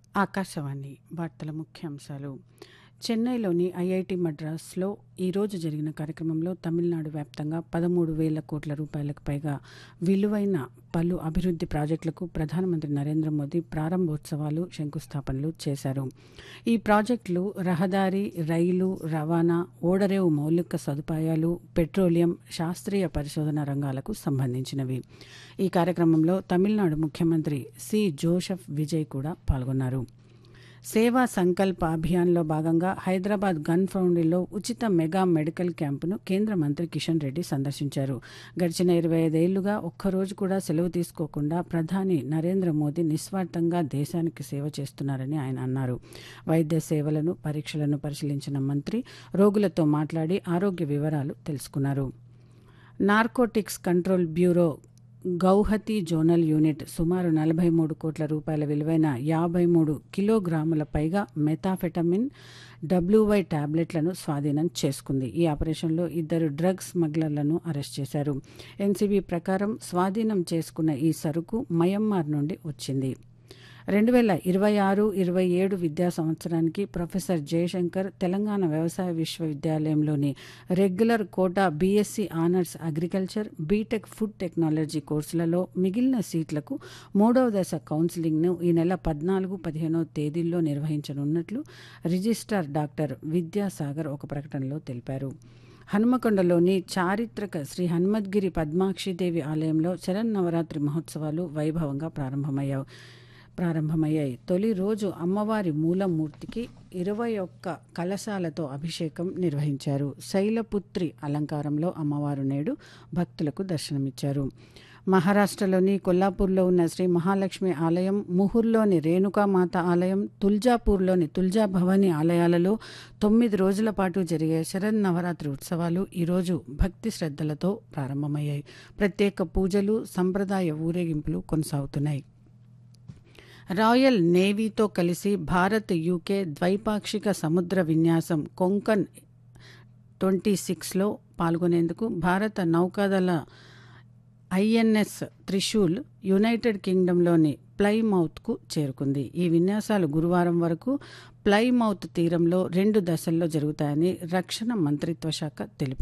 ఆకాశవాణి వార్తల ముఖ్యాంశాలు చెన్నైలోని ఐఐటి మద్రాస్లో ఈరోజు జరిగిన కార్యక్రమంలో తమిళనాడు వ్యాప్తంగా పదమూడు వేల కోట్ల రూపాయలకు పైగా విలువైన పలు అభివృద్ధి ప్రాజెక్టులకు ప్రధానమంత్రి నరేంద్ర మోదీ ప్రారంభోత్సవాలు శంకుస్థాపనలు చేశారు ఈ ప్రాజెక్టులు రహదారి రైలు రవాణా ఓడరేవు మౌలిక సదుపాయాలు పెట్రోలియం శాస్త్రీయ పరిశోధన రంగాలకు సంబంధించినవి ఈ కార్యక్రమంలో తమిళనాడు ముఖ్యమంత్రి సి జోసెఫ్ విజయ్ కూడా పాల్గొన్నారు సేవా సంకల్ప అభియాన్లో భాగంగా హైదరాబాద్ గన్ ఫౌండరీలో ఉచిత మెగా మెడికల్ క్యాంపును కేంద్ర మంత్రి కిషన్ రెడ్డి సందర్శించారు గడిచిన ఇరవై ఐదేళ్లుగా ఒక్కరోజు కూడా సెలవు తీసుకోకుండా ప్రధాని నరేంద్ర మోదీ నిస్వార్థంగా దేశానికి సేవ చేస్తున్నారని ఆయన అన్నారు వైద్య సేవలను పరీక్షలను పరిశీలించిన మంత్రి రోగులతో మాట్లాడి ఆరోగ్య వివరాలు తెలుసుకున్నారు narcotics control bureau Guwahati zonal unit సుమారు నలభై మూడు కోట్ల రూపాయల విలువైన యాభై మూడు కిలోగ్రాముల పైగా మెథాఫెటమిన్ డబ్ల్యూవై టాబ్లెట్లను స్వాధీనం చేసుకుంది ఈ ఆపరేషన్లో ఇద్దరు డ్రగ్ స్మగ్లర్లను అరెస్ట్ చేశారు ఎన్సీబీ ప్రకారం స్వాధీనం చేసుకున్న ఈ సరుకు మయన్మార్ నుండి వచ్చింది రెండు వేల ఇరవై ఆరు ఇరవై ఏడు విద్యా సంవత్సరానికి ప్రొఫెసర్ జయశంకర్ తెలంగాణ వ్యవసాయ విశ్వవిద్యాలయంలోని regular quota BSc honours agriculture BTech food technology కోర్సులలో మిగిలిన సీట్లకు మూడవ దశ కౌన్సిలింగ్ను ఈ నెల పద్నాలుగు పదిహేనవ తేదీల్లో నిర్వహించనున్నట్లు రిజిస్ట్రార్ డాక్టర్ విద్యాసాగర్ ఒక ప్రకటనలో తెలిపారు హనుమకొండలోని చారిత్రక శ్రీ హనుమద్గిరి పద్మాక్షిదేవి ఆలయంలో శరన్నవరాత్రి మహోత్సవాలు వైభవంగా ప్రారంభమయ్యాయి ప్రారంభమయ్యాయి తొలి రోజు అమ్మవారి మూలమూర్తికి ఇరవై ఒక్క కలశాలతో అభిషేకం నిర్వహించారు శైలపుత్రి అలంకారంలో అమ్మవారు నేడు భక్తులకు దర్శనమిచ్చారు మహారాష్ట్రలోని కొల్లాపూర్లో ఉన్న శ్రీ మహాలక్ష్మి ఆలయం ముహుర్లోని రేణుకామాత ఆలయం తుల్జాపూర్లోని తుల్జా భవాని ఆలయాలలో తొమ్మిది రోజుల పాటు జరిగే శరన్నవరాత్రి ఉత్సవాలు ఈరోజు భక్తి శ్రద్ధలతో ప్రారంభమయ్యాయి ప్రత్యేక పూజలు సంప్రదాయ ఊరేగింపులు కొనసాగుతున్నాయి రాయల్ నేవీతో కలిసి భారత్ యూకే ద్వైపాక్షిక సముద్ర విన్యాసం కొంకన్ ట్వంటీ సిక్స్లో పాల్గొనేందుకు భారత నౌకాదళ ఐఎన్ఎస్ త్రిశూల్ యునైటెడ్ కింగ్డమ్లోని ప్లైమౌత్కు చేరుకుంది ఈ విన్యాసాలు గురువారం వరకు ప్లైమౌత్ తీరంలో రెండు దశల్లో జరుగుతాయని రక్షణ మంత్రిత్వ శాఖ తెలిపింది